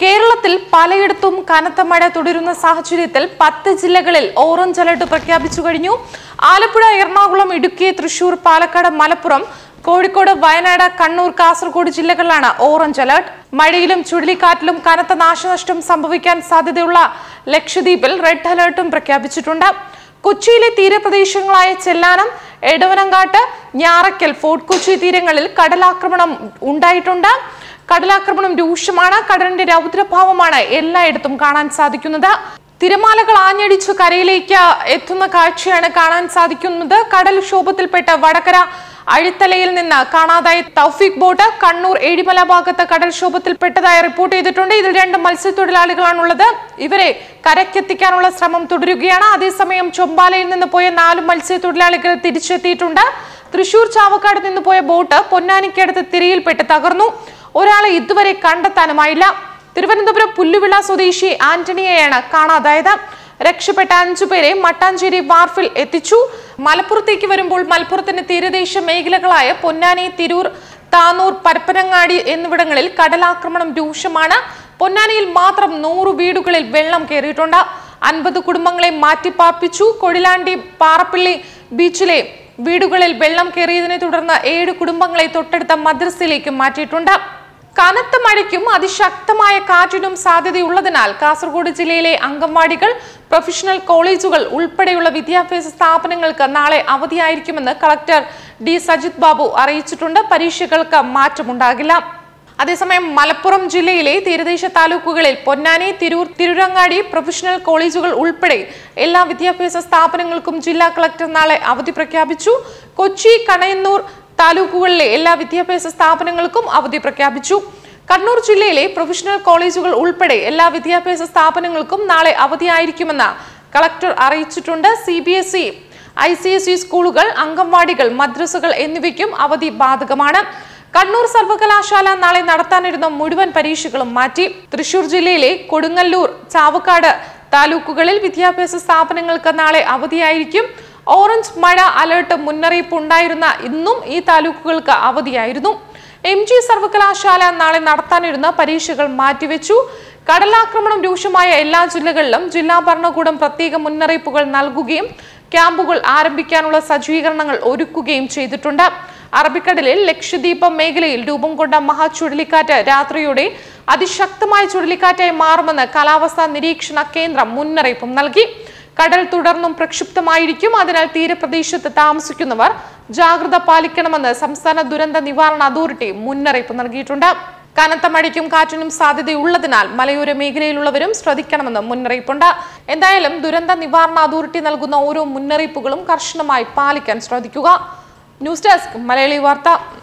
കേരളത്തിൽ പലയിടത്തും കനത്ത മഴ തുടരുന്ന സാഹചര്യത്തിൽ പത്ത് ജില്ലകളിൽ ഓറഞ്ച് അലർട്ട് പ്രഖ്യാപിച്ചു കഴിഞ്ഞു ആലപ്പുഴ എറണാകുളം ഇടുക്കി തൃശൂർ പാലക്കാട് മലപ്പുറം കോഴിക്കോട് വയനാട് കണ്ണൂർ കാസർഗോഡ് ജില്ലകളിലാണ് ഓറഞ്ച് അലർട്ട് മഴയിലും ചുഴലിക്കാറ്റിലും കനത്ത നാശനഷ്ടം സംഭവിക്കാൻ സാധ്യതയുള്ള ലക്ഷദ്വീപിൽ റെഡ് അലർട്ടും പ്രഖ്യാപിച്ചിട്ടുണ്ട് കൊച്ചിയിലെ തീരപ്രദേശങ്ങളായ ചെല്ലാനം എടവനങ്കാട്ട് ഞാറയ്ക്കൽ ഫോർട്ട് കൊച്ചി തീരങ്ങളിൽ കടലാക്രമണം ഉണ്ടായിട്ടുണ്ട് കടലാക്രമണം രൂക്ഷമാണ് കടലിന്റെ രൗദ്രഭാവമാണ് എല്ലായിടത്തും കാണാൻ സാധിക്കുന്നത് തിരമാലകൾ ആഞ്ഞടിച്ച് കരയിലേക്ക് എത്തുന്ന കാഴ്ചയാണ് കാണാൻ സാധിക്കുന്നത് കടൽക്ഷോഭത്തിൽപ്പെട്ട വടകര അഴിത്തലയിൽ നിന്ന് കാണാതായ തൗഫീഖ് ബോട്ട് കണ്ണൂർ ഏഴിമല ഭാഗത്ത് കടൽക്ഷോഭത്തിൽപ്പെട്ടതായി റിപ്പോർട്ട് ചെയ്തിട്ടുണ്ട് ഇതിൽ രണ്ട് മത്സ്യത്തൊഴിലാളികളാണുള്ളത് ഇവരെ കരക്കെത്തിക്കാനുള്ള ശ്രമം തുടരുകയാണ് അതേസമയം ചൊമ്പാലയിൽ നിന്ന് പോയ നാല് മത്സ്യത്തൊഴിലാളികൾ തിരിച്ചെത്തിയിട്ടുണ്ട് തൃശൂർ ചാവക്കാട് നിന്ന് പോയ ബോട്ട് പൊന്നാനിക്കടുത്ത് തിരയിൽപ്പെട്ട് തകർന്നു ഒരാളെ ഇതുവരെ കണ്ടെത്താനുമായില്ല തിരുവനന്തപുരം പുല്ലുവിള സ്വദേശി ആന്റണിയെയാണ് കാണാതായത് രക്ഷപ്പെട്ട അഞ്ചുപേരെ മട്ടാഞ്ചേരി വാർഫിൽ എത്തിച്ചു മലപ്പുറത്തേക്ക് വരുമ്പോൾ മലപ്പുറത്തിന്റെ തീരദേശ മേഖലകളായ പൊന്നാനി തിരൂർ താനൂർ പരപ്പനങ്ങാടി എന്നിവിടങ്ങളിൽ കടലാക്രമണം രൂക്ഷമാണ് പൊന്നാനിയിൽ മാത്രം നൂറ് വീടുകളിൽ വെള്ളം കയറിയിട്ടുണ്ട് അൻപത് കുടുംബങ്ങളെ മാറ്റിപ്പാർപ്പിച്ചു കൊടിലാണ്ടി പാറപ്പള്ളി ബീച്ചിലെ വീടുകളിൽ വെള്ളം കയറിയതിനെ തുടർന്ന് ഏഴ് കുടുംബങ്ങളെ തൊട്ടടുത്ത മദ്രസയിലേക്ക് മാറ്റിയിട്ടുണ്ട് കനത്ത മഴയ്ക്കും അതിശക്തമായ കാറ്റിനും സാധ്യതയുള്ളതിനാൽ കാസർഗോഡ് ജില്ലയിലെ അംഗൻവാടികൾ പ്രൊഫഷണൽ കോളേജുകൾ ഉൾപ്പെടെയുള്ള വിദ്യാഭ്യാസ സ്ഥാപനങ്ങൾക്ക് നാളെ അവധിയായിരിക്കുമെന്ന് കളക്ടർ ഡി സജിത് ബാബു അറിയിച്ചിട്ടുണ്ട് പരീക്ഷകൾക്ക് മാറ്റമുണ്ടാകില്ല അതേസമയം മലപ്പുറം ജില്ലയിലെ തീരദേശ താലൂക്കുകളിൽ പൊന്നാനി തിരൂർ തിരുരങ്ങാടി പ്രൊഫഷണൽ കോളേജുകൾ ഉൾപ്പെടെ എല്ലാ വിദ്യാഭ്യാസ സ്ഥാപനങ്ങൾക്കും ജില്ലാ കളക്ടർ നാളെ അവധി പ്രഖ്യാപിച്ചു കൊച്ചി കണയന്നൂർ താലൂക്കുകളിലെ എല്ലാ വിദ്യാഭ്യാസ സ്ഥാപനങ്ങൾക്കും അവധി പ്രഖ്യാപിച്ചു കണ്ണൂർ ജില്ലയിലെ പ്രൊഫഷണൽ കോളേജുകൾ ഉൾപ്പെടെ എല്ലാ വിദ്യാഭ്യാസ സ്ഥാപനങ്ങൾക്കും നാളെ അവധിയായിരിക്കുമെന്ന് കളക്ടർ അറിയിച്ചിട്ടുണ്ട് C B S E I C S E സ്കൂളുകൾ അംഗൻവാടികൾ മദ്രസകൾ എന്നിവയ്ക്കും അവധി ബാധകമാണ് കണ്ണൂർ സർവകലാശാല നാളെ നടത്താനിരുന്ന മുഴുവൻ പരീക്ഷകളും മാറ്റി തൃശൂർ ജില്ലയിലെ കൊടുങ്ങല്ലൂർ ചാവക്കാട് താലൂക്കുകളിൽ വിദ്യാഭ്യാസ സ്ഥാപനങ്ങൾക്ക് നാളെ അവധിയായിരിക്കും ഓറഞ്ച് മഴ അലേർട്ട് മുന്നറിയിപ്പ് ഉണ്ടായിരുന്ന ഇന്നും ഈ താലൂക്കുകൾക്ക് അവധിയായിരുന്നു എം ജി സർവകലാശാല നാളെ നടത്താനിരുന്ന പരീക്ഷകൾ മാറ്റിവെച്ചു കടലാക്രമണം രൂക്ഷമായ എല്ലാ ജില്ലകളിലും ജില്ലാ ഭരണകൂടം പ്രത്യേക മുന്നറിയിപ്പുകൾ നൽകുകയും ക്യാമ്പുകൾ ആരംഭിക്കാനുള്ള സജ്ജീകരണങ്ങൾ ഒരുക്കുകയും ചെയ്തിട്ടുണ്ട് അറബിക്കടലിൽ ലക്ഷദ്വീപ് മേഖലയിൽ രൂപം കൊണ്ട മഹാ ചുഴലിക്കാറ്റ് രാത്രിയോടെ അതിശക്തമായ ചുഴലിക്കാറ്റായി മാറുമെന്ന് കാലാവസ്ഥാ നിരീക്ഷണ കേന്ദ്രം മുന്നറിയിപ്പും നൽകി കടൽ തുടർന്നും പ്രക്ഷുബ്ധമായിരിക്കും അതിനാൽ തീരപ്രദേശത്ത് താമസിക്കുന്നവർ ജാഗ്രത പാലിക്കണമെന്ന് സംസ്ഥാന ദുരന്ത നിവാരണ അതോറിറ്റി മുന്നറിയിപ്പ് നൽകിയിട്ടുണ്ട് കനത്ത മഴയ്ക്കും കാറ്റിനും സാധ്യതയുള്ളതിനാൽ മലയോര മേഖലയിലുള്ളവരും ശ്രദ്ധിക്കണമെന്ന് മുന്നറിയിപ്പുണ്ട് എന്തായാലും ദുരന്ത നിവാരണ അതോറിറ്റി നൽകുന്ന ഓരോ മുന്നറിയിപ്പുകളും കർശനമായി പാലിക്കാൻ ശ്രദ്ധിക്കുക ന്യൂസ് ഡെസ്ക് മലയാളി വാർത്ത